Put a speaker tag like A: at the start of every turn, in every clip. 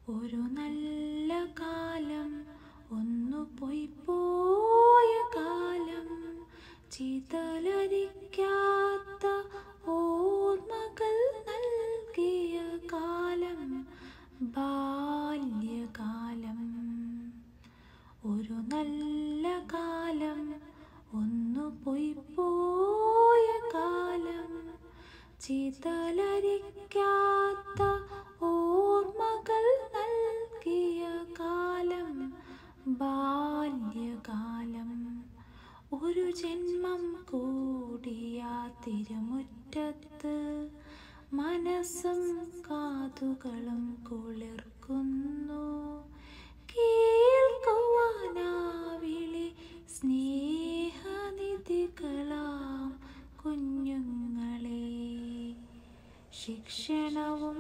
A: ഒരു നല്ല കാലം ഒന്നു പോയി പോയ കാലം ചിതലരിക്കാത്ത ഓർമ്മകൾ നൽകിയ കാലം ബാല്യകാലം ഒരു നല്ല കാലം ഒന്നു പോയി പോയ കാലം ചിതലരിക്കാത്ത ഓർമ്മകൾ നൽകിയ കാലം ബാല്യകാലം ഒരു ജന്മം കൂടിയ തിരുമുറ്റത്ത് മനസ്സും കാതുകളും കുളിർക്കുന്നു കേൾക്കുവാനാവിളി സ്നേഹനിധികളാം കുഞ്ഞുങ്ങളെ ശിക്ഷണവും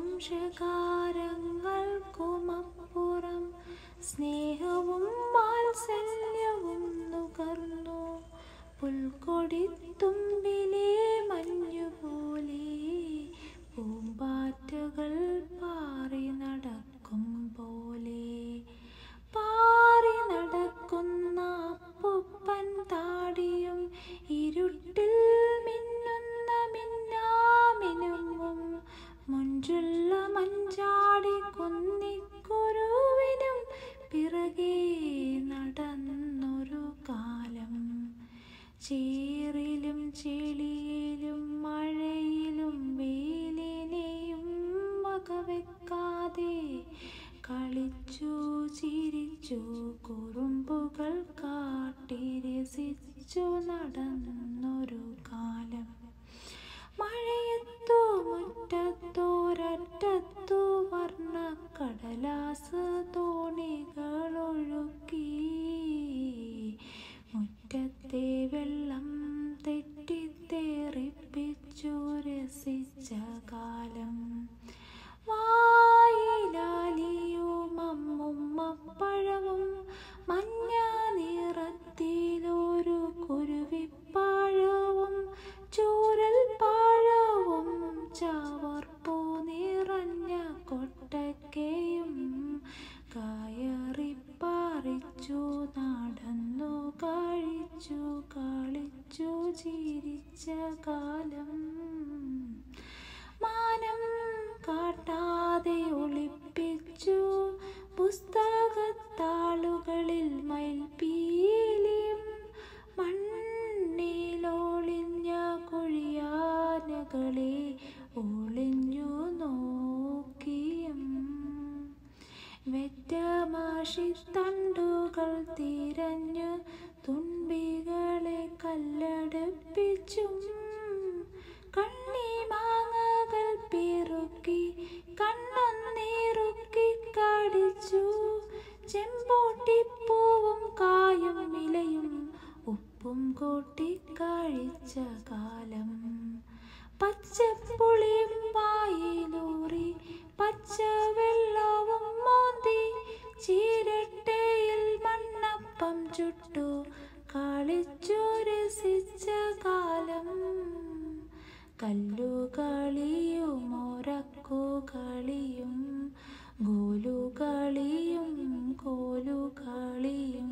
A: ശകാരങ്ങൾക്കുമപ്പുറം സ്നേഹവും വാത്സല്യവും നുകർന്നു പുൽക്കൊടിത്തുമ്പിലെ മഞ്ഞുപോലെ പൂമ്പാറ്റകൾ പാറി നടക്കും പോലെ പാറി നടക്കുന്ന അപ്പുപ്പൻ താടിയും ഇരുട്ടിൽ മിന്നുന്ന മിന്നാമിനുങ്ങും മുഞ്ചുള്ള മഞ്ചാടി കുന്നിക്കുരുവിനും പിറകെ നടന്നൊരു കാലം ചേറിലും ചെളിയിലും മഴയിലും വെയിലിനെയും വകവെക്കാതെ കളിച്ചു ചിരിച്ചു കുറുമ്പുകൾ കാട്ടി രസിച്ചു നടന്നൊരു കാലം മഴയത്തു മുറ്റത്തോരറ്റത്തു വർണ്ണ കടലാസ് തോണികളൊഴുക്കി മുറ്റത്തെ വെള്ളം തെറ്റിത്തേറിപ്പിച്ചു രസിച്ച കാലം വായിലാലിയും അമ്മുമ്മപ്പഴവും മഞ്ഞ നിറത്തിലൊരു കുരുവിപ്പഴവും ചൂരൽ പഴവും ചവർപ്പു നിറഞ്ഞ കൊട്ടക്കയും കയറിപ്പറിച്ചു നടന്നു കഴിച്ചു കളിച്ചു ചിരിച്ച കാലം മാനം കാട്ടാതെ ഒളിപ്പിച്ചു പുസ്തകത്താളുകളിൽ മയിൽപ്പീലിയും മണ്ണിലൊളിഞ്ഞ കുഴിയാനകളെ ഒളിഞ്ഞു നോക്കിയും വെറ്റമാഷിത്തണ്ടുകൾ തിരഞ്ഞു തുമ്പികളെ കല്ലടപ്പിച്ചും കണ്ണിമാങ്ങകൾ പെറുക്കി കണ്ണൊന്നേറുക്കി കടിച്ചു ചെമ്പോട്ടിപ്പൂവും കായും ഇലയും ഉപ്പും കൂട്ടി കഴിച്ച കാലം പച്ചപ്പുളിയും വായിലൂറി പച്ച വെള്ളവും മോന്തി ചീരട്ടയിൽ മണ്ണപ്പം ചുട്ടു കളിച്ചു രസിച്ച കാലം കല്ലുകളിയും ഒരക്കുകളിയും ഗോലുകളിയും കോലുകളിയും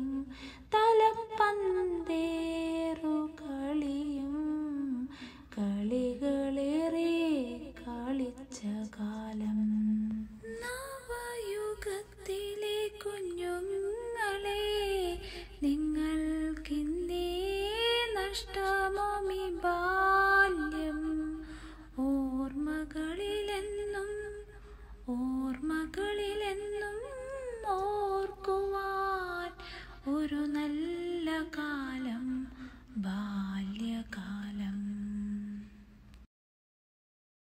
A: തലപ്പന്തേറുകളിയും കളികളേറെ കളിച്ച കാലം നവയുഗത്തിലെ കുഞ്ഞുങ്ങളെ നിങ്ങൾക്കിന്നേ നഷ്ടമോമി ബാല്യം ഓർമ്മകളിലെന്നും ഓർമ്മകളിലെന്നും ഓർക്കുവാൻ ഒരു നല്ല കാലം ബാ